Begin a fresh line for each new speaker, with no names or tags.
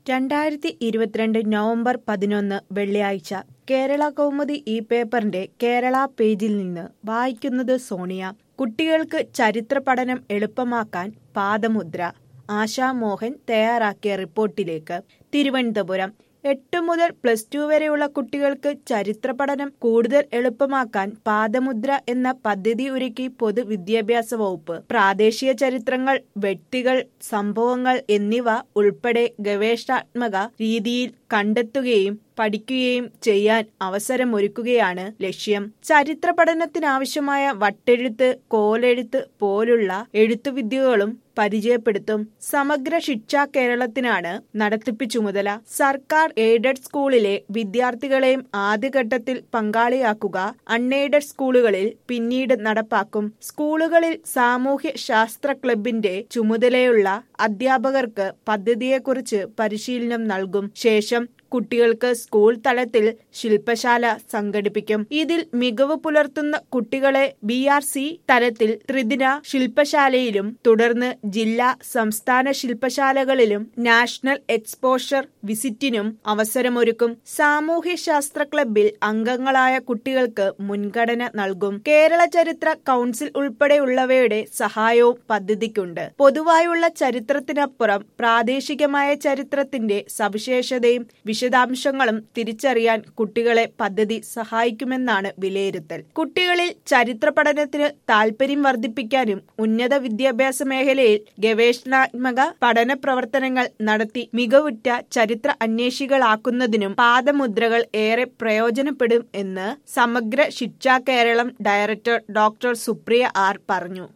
രണ്ടായിരത്തി ഇരുപത്തിരണ്ട് നവംബർ പതിനൊന്ന് വെള്ളിയാഴ്ച കേരള കൗമുദി ഈ പേപ്പറിന്റെ കേരള പേജിൽ നിന്ന് വായിക്കുന്നത് സോണിയ കുട്ടികൾക്ക് ചരിത്ര പഠനം എളുപ്പമാക്കാൻ പാദമുദ്ര ആശാ മോഹൻ തയ്യാറാക്കിയ റിപ്പോർട്ടിലേക്ക് തിരുവനന്തപുരം എട്ട് മുതൽ പ്ലസ് ടു വരെയുള്ള കുട്ടികൾക്ക് ചരിത്ര പഠനം കൂടുതൽ എളുപ്പമാക്കാൻ പാദമുദ്ര എന്ന പദ്ധതി ഒരുക്കി പൊതുവിദ്യാഭ്യാസ വകുപ്പ് പ്രാദേശിക ചരിത്രങ്ങൾ വ്യക്തികൾ സംഭവങ്ങൾ എന്നിവ ഉൾപ്പെടെ ഗവേഷണാത്മക രീതിയിൽ കണ്ടെത്തുകയും പഠിക്കുകയും ചെയ്യാൻ അവസരമൊരുക്കുകയാണ് ലക്ഷ്യം ചരിത്ര പഠനത്തിനാവശ്യമായ വട്ടെഴുത്ത് കോലെഴുത്ത് പോലുള്ള എഴുത്തുവിദ്യകളും പരിചയപ്പെടുത്തും സമഗ്ര ശിക്ഷ കേരളത്തിനാണ് നടത്തിപ്പ് ചുമതല സർക്കാർ എയ്ഡഡ് സ്കൂളിലെ വിദ്യാർത്ഥികളെയും ആദ്യഘട്ടത്തിൽ പങ്കാളിയാക്കുക അൺഎയ്ഡഡ് സ്കൂളുകളിൽ പിന്നീട് നടപ്പാക്കും സ്കൂളുകളിൽ സാമൂഹ്യ ശാസ്ത്ര ക്ലബിന്റെ ചുമതലയുള്ള അധ്യാപകർക്ക് പദ്ധതിയെക്കുറിച്ച് പരിശീലനം നൽകും ശേഷം കുട്ടികൾക്ക് സ്കൂൾ തലത്തിൽ ശില്പശാല സംഘടിപ്പിക്കും ഇതിൽ മികവ് പുലർത്തുന്ന കുട്ടികളെ ബി ആർ സി തലത്തിൽ ത്രിദിന ശില്പശാലയിലും തുടർന്ന് ജില്ലാ സംസ്ഥാന ശില്പശാലകളിലും നാഷണൽ എക്സ്പോഷർ വിസിറ്റിനും അവസരമൊരുക്കും സാമൂഹ്യ ശാസ്ത്ര ക്ലബിൽ അംഗങ്ങളായ കുട്ടികൾക്ക് മുൻഗണന നൽകും കേരള ചരിത്ര കൗൺസിൽ ഉൾപ്പെടെയുള്ളവയുടെ സഹായവും പദ്ധതിക്കുണ്ട് പൊതുവായുള്ള ചരിത്രത്തിനപ്പുറം പ്രാദേശികമായ ചരിത്രത്തിന്റെ സവിശേഷതയും വിശദാംശങ്ങളും തിരിച്ചറിയാൻ കുട്ടികളെ പദ്ധതി സഹായിക്കുമെന്നാണ് വിലയിരുത്തൽ കുട്ടികളിൽ ചരിത്ര പഠനത്തിന് താൽപര്യം വർദ്ധിപ്പിക്കാനും ഉന്നത വിദ്യാഭ്യാസ മേഖലയിൽ ഗവേഷണാത്മക പഠന പ്രവർത്തനങ്ങൾ നടത്തി മികവുറ്റ ചരിത്ര അന്വേഷികളാക്കുന്നതിനും പാദമുദ്രകൾ ഏറെ പ്രയോജനപ്പെടും എന്ന് Samagra Shiksha Keralam director doctor Supriya R പറഞ്ഞു